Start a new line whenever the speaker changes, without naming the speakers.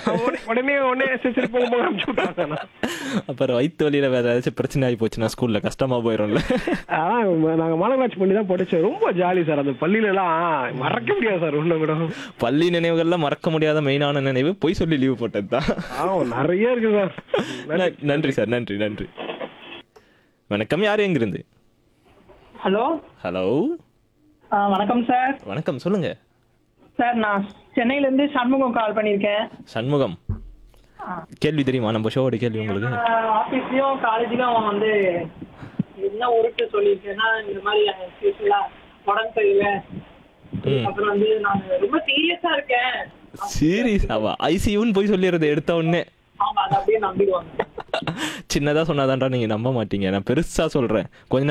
உடனே- உடனே உடனே சரி சரி போங்க போங்க அனுப்பிச்சு விட்டாங்க நான்.
அப்புறம் வயிற்று வலியில வேற ஏதாச்சும் பிரச்சனை ஆகி போச்சுன்னா ஸ்கூல்ல கஷ்டமா போயிடும்ல
அதான் ம- நாங்க மாநகராட்சி பண்ணி தான் படிச்சோம் ரொம்ப ஜாலி சார் அந்த பள்ளியில எல்லாம் மறக்க முடியாது சார் ஒண்ணு கூட
பள்ளி நினைவுகள்ல மறக்க முடியாத மெயினான நினைவு பொய் சொல்லி லீவு போட்டது தான்
ஆ நிறைய இருக்கு சார்
ந- நன்றி சார் நன்றி நன்றி வணக்கம் யார் எங்கிருந்து
ஹலோ
ஹலோ
ஆ, வணக்கம் சார்
வணக்கம் சொல்லுங்க
சார் நான் சென்னையில இருந்து சண்முகம் கால் பண்ணியிருக்கேன்
சண்முகம் கேள்வி தெரியுமா நம்ம ஷோவோட கேள்வி உங்களுக்கு
ஆஃபீஸ்லயும் காலேஜ்லயும் வந்து என்ன உருட்டு சொல்லியிருக்கேன்னா இந்த மாதிரி ஸ்பெஷலா உடம்பு சரியில்லை அப்புறம் வந்து நான் ரொம்ப சீரியஸா இருக்கேன்
சீரியஸ் அவா ஐசியூன்னு போய் சொல்லிடுறது எடுத்த உடனே
ஆமா அதை அப்படியே நம்பிடுவாங்க
சின்னதா சொன்னாதான்டா நீங்க நம்ப மாட்டீங்க நான் பெருசா சொல்றேன் கொஞ்ச